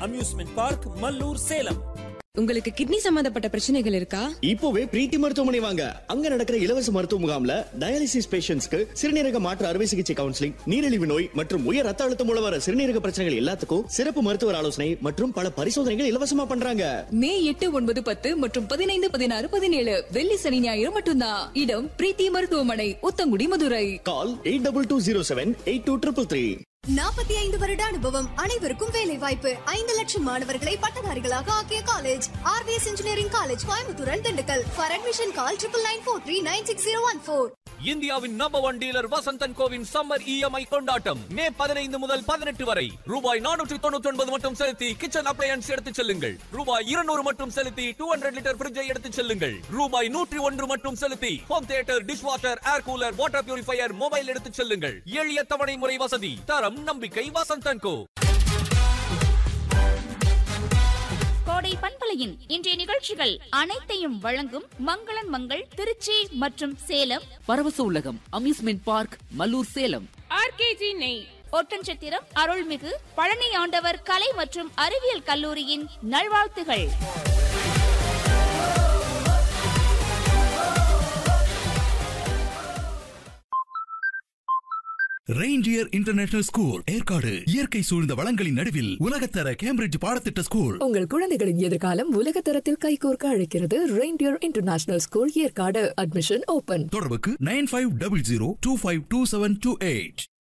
amusement park Mallur Salem உங்களுக்கு kidney சம்பந்தப்பட்ட பிரச்சனைகள் இருக்கா இப்போவே பிரீத்தி மருத்துவமனை வாங்க அங்க நடக்கிற இலவச மருத்துவ முகாம்ல டயாலிசிஸ் பேஷண்ட்ஸ்க்கு சிறுநீரக மாற்று அறுவை சிகிச்சை கவுன்சிலிங் நீரிழிவு நோய் மற்றும் உயர் ரத்த அழுத்தம் மூலம் வர சிறுநீரக பிரச்சனைகள் எல்லாத்துக்கும் சிறப்பு மருத்துவர் ஆலோசனை மற்றும் பல பரிசோதனைகள் இலவசமா பண்றாங்க மே எட்டு ஒன்பது பத்து மற்றும் பதினைந்து பதினாறு பதினேழு வெள்ளி சனி ஞாயிறு மட்டும்தான் இடம் பிரீத்தி மருத்துவமனை Uthangudi Madurai call eight double two zero seven eight two triple three நாற்பத்தி ஐந்து வருட அனுபவம் அனைவருக்கும் வேலை வாய்ப்பு ஐந்து லட்சம் மாணவர்களை பட்டதாரிகளாக ஆக்கிய college RVS engineering college Coimbatore and Dindigul for admission call triple nine four three nine six zero one four இந்தியாவின் நம்பர் ஒன் டீலர் வசந்தன் கோவின் சம்மர் இஎம்ஐ கொண்டாட்டம் மே பதினைந்து முதல் பதினெட்டு வரை ரூபாய் நானூற்றி தொண்ணூற்றி ஒன்பது மட்டும் செலுத்தி கிச்சன் அப்ளையன்ஸ் எடுத்துச் செல்லுங்கள் ரூபாய் இருநூறு மட்டும் செலுத்தி டூ ஹண்ட்ரட் லிட்டர் ஃபிரிட்ஜை எடுத்துச் செல்லுங்கள் ரூபாய் நூற்றி ஒன்று மட்டும் செலுத்தி home theatre dish washer air cooler water purifier mobile எடுத்துச் செல்லுங்கள் எளிய தவணை முறை வசதி தரம் நம்பிக்கை வசந்தன் கோ கோடை பண்பலையின் இன்றைய நிகழ்ச்சிகள் அனைத்தையும் வழங்கும் மங்களன் மங்கள் திருச்சி மற்றும் சேலம் பரவச உலகம் amusement park Mallur Salem RKG நெய் ஒட்டன்சத்திரம் அருள்மிகு பழனி ஆண்டவர் கலை மற்றும் அறிவியல் கல்லூரியின் நல்வாழ்த்துகள் ரெயின்டியர் இன்டர்நேஷனல் ஸ்கூல் ஏற்காடு இயற்கை சூழ்ந்த வளங்களின் நடுவில் உலகத்தர கேம்பிரிட்ஜ் பாடத்திட்ட ஸ்கூல் உங்கள் குழந்தைகளின் எதிர்காலம் உலக தரத்தில் கைகோர்க்க அழைக்கிறது reindeer international school Yercaud admission open தொடர்புக்கு nine five double zero two five two seven two eight